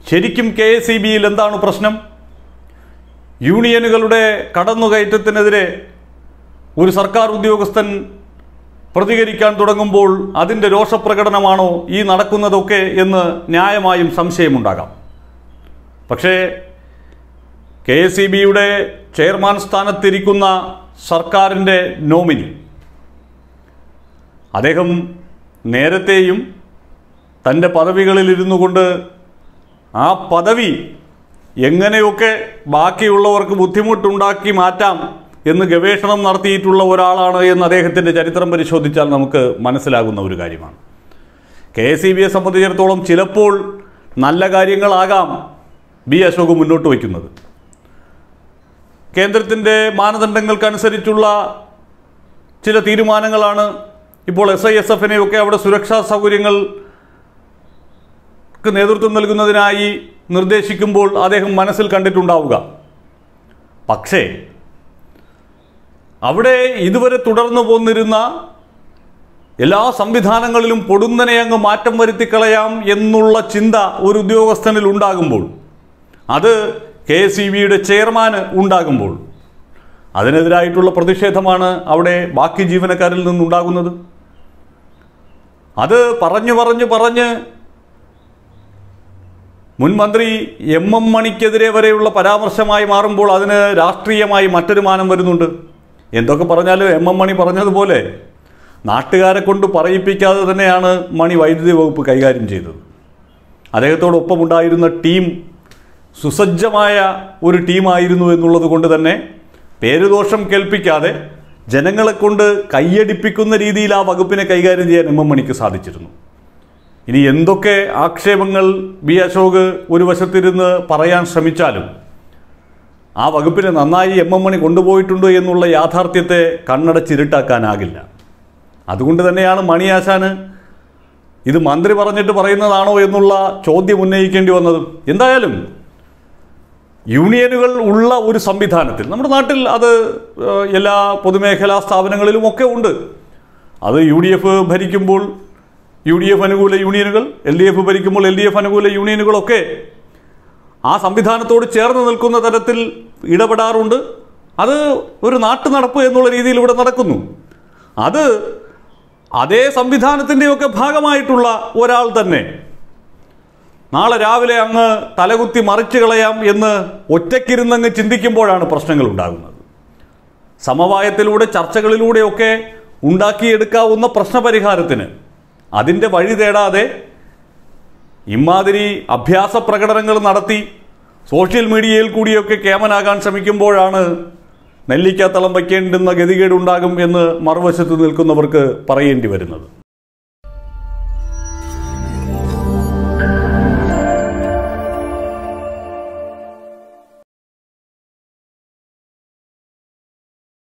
ശരിക്കും K S E ബിയിൽ എന്താണ് പ്രശ്നം യൂണിയനുകളുടെ കടന്നുകയറ്റത്തിനെതിരെ ഒരു സർക്കാർ ഉദ്യോഗസ്ഥൻ പ്രതികരിക്കാൻ തുടങ്ങുമ്പോൾ അതിൻ്റെ രോഷപ്രകടനമാണോ ഈ നടക്കുന്നതൊക്കെ എന്ന് ന്യായമായും സംശയമുണ്ടാകാം പക്ഷേ കെ എസ് ഇ ബിയുടെ ചെയർമാൻ സ്ഥാനത്തിരിക്കുന്ന സർക്കാരിൻ്റെ നോമിനി അദ്ദേഹം നേരത്തെയും തൻ്റെ പദവികളിലിരുന്നു കൊണ്ട് ആ പദവി എങ്ങനെയൊക്കെ ബാക്കിയുള്ളവർക്ക് ബുദ്ധിമുട്ടുണ്ടാക്കി മാറ്റാം എന്ന് ഗവേഷണം നടത്തിയിട്ടുള്ള ഒരാളാണ് എന്ന് അദ്ദേഹത്തിൻ്റെ ചരിത്രം പരിശോധിച്ചാൽ നമുക്ക് മനസ്സിലാകുന്ന ഒരു കാര്യമാണ് കെ എസ് ഇ ബിയെ സംബന്ധിച്ചിടത്തോളം ചിലപ്പോൾ നല്ല കാര്യങ്ങളാകാം ബി അശോക് മുന്നോട്ട് വയ്ക്കുന്നത് കേന്ദ്രത്തിൻ്റെ മാനദണ്ഡങ്ങൾക്കനുസരിച്ചുള്ള ചില തീരുമാനങ്ങളാണ് ഇപ്പോൾ എസ് ഐ എസ് എഫിനെയൊക്കെ അവിടെ സുരക്ഷാ സൗകര്യങ്ങൾക്ക് നേതൃത്വം നൽകുന്നതിനായി നിർദ്ദേശിക്കുമ്പോൾ അദ്ദേഹം മനസ്സിൽ കണ്ടിട്ടുണ്ടാവുക പക്ഷേ അവിടെ ഇതുവരെ തുടർന്നു പോന്നിരുന്ന എല്ലാ സംവിധാനങ്ങളിലും പൊടുന്നനെ അങ്ങ് മാറ്റം വരുത്തിക്കളയാം എന്നുള്ള ചിന്ത ഒരു ഉദ്യോഗസ്ഥനിൽ ഉണ്ടാകുമ്പോൾ അത് കെ എസ് ഇ ബിയുടെ ചെയർമാന് ഉണ്ടാകുമ്പോൾ അതിനെതിരായിട്ടുള്ള പ്രതിഷേധമാണ് അവിടെ ബാക്കി ജീവനക്കാരിൽ നിന്നുണ്ടാകുന്നത് അത് പറഞ്ഞു പറഞ്ഞു പറഞ്ഞ് മുൻ മന്ത്രി എം എം മണിക്കെതിരെ വരെയുള്ള പരാമർശമായി മാറുമ്പോൾ അതിന് രാഷ്ട്രീയമായി മറ്റൊരു മാനം വരുന്നുണ്ട് എന്തൊക്കെ പറഞ്ഞാലും എം എം മണി പറഞ്ഞതുപോലെ നാട്ടുകാരെ കൊണ്ട് പറയിപ്പിക്കാതെ തന്നെയാണ് മണി വൈദ്യുതി വകുപ്പ് കൈകാര്യം ചെയ്തത് അദ്ദേഹത്തോടൊപ്പമുണ്ടായിരുന്ന ടീം സുസജ്ജമായ ഒരു ടീമായിരുന്നു എന്നുള്ളത് കൊണ്ട് തന്നെ പേരുദോഷം കേൾപ്പിക്കാതെ ജനങ്ങളെ കൊണ്ട് കൈയടിപ്പിക്കുന്ന രീതിയിൽ ആ വകുപ്പിനെ കൈകാര്യം ചെയ്യാൻ എം എം മണിക്ക് സാധിച്ചിരുന്നു ഇനി എന്തൊക്കെ ആക്ഷേപങ്ങൾ ബി അശോക് ഒരു വശത്തിരുന്ന് പറയാൻ ശ്രമിച്ചാലും ആ വകുപ്പിനെ നന്നായി എം എം മണി കൊണ്ടുപോയിട്ടുണ്ട് എന്നുള്ള യാഥാർത്ഥ്യത്തെ കണ്ണടച്ചിരുട്ടാക്കാനാകില്ല അതുകൊണ്ട് തന്നെയാണ് മണിയാശാന് ഇത് മന്ത്രി പറഞ്ഞിട്ട് പറയുന്നതാണോ എന്നുള്ള ചോദ്യം ഉന്നയിക്കേണ്ടി വന്നത് എന്തായാലും യൂണിയനുകൾ ഉള്ള ഒരു സംവിധാനത്തിൽ നമ്മുടെ നാട്ടിൽ അത് ഏഹ്, എല്ലാ പൊതുമേഖലാ സ്ഥാപനങ്ങളിലും ഒക്കെ ഉണ്ട് അത് യു ഡി എഫ് ഭരിക്കുമ്പോൾ യു ഡി എഫ് അനുകൂല യൂണിയനുകൾ എൽ ഡി എഫ് ഭരിക്കുമ്പോൾ എൽ ഡി എഫ് അനുകൂല യൂണിയനുകളൊക്കെ ആ സംവിധാനത്തോട് ചേർന്ന് നിൽക്കുന്ന തരത്തിൽ ഇടപെടാറുണ്ട് അത് ഒരു നാട്ടു നടപ്പ് എന്നുള്ള രീതിയിൽ ഇവിടെ നടക്കുന്നു അത് അതേ സംവിധാനത്തിൻ്റെയൊക്കെ ഭാഗമായിട്ടുള്ള ഒരാൾ തന്നെ നാളെ രാവിലെ അങ്ങ് തലകുത്തി മറിച്ചു കളയാം എന്ന് ഒറ്റയ്ക്കിരുന്നങ്ങ് ചിന്തിക്കുമ്പോഴാണ് പ്രശ്നങ്ങൾ ഉണ്ടാകുന്നത് സമവായത്തിലൂടെ ചർച്ചകളിലൂടെയൊക്കെ ഉണ്ടാക്കിയെടുക്കാവുന്ന പ്രശ്നപരിഹാരത്തിന് അതിൻ്റെ വഴി തേടാതെ ഇമാതിരി അഭ്യാസ പ്രകടനങ്ങൾ നടത്തി സോഷ്യൽ മീഡിയയിൽ കൂടിയൊക്കെ കേമനാകാൻ ശ്രമിക്കുമ്പോഴാണ് നെല്ലിക്കാത്തളം വയ്ക്കേണ്ടുന്ന ഗതികേടുണ്ടാകും എന്ന് മറുവശത്ത് നിൽക്കുന്നവർക്ക് പറയേണ്ടി വരുന്നത്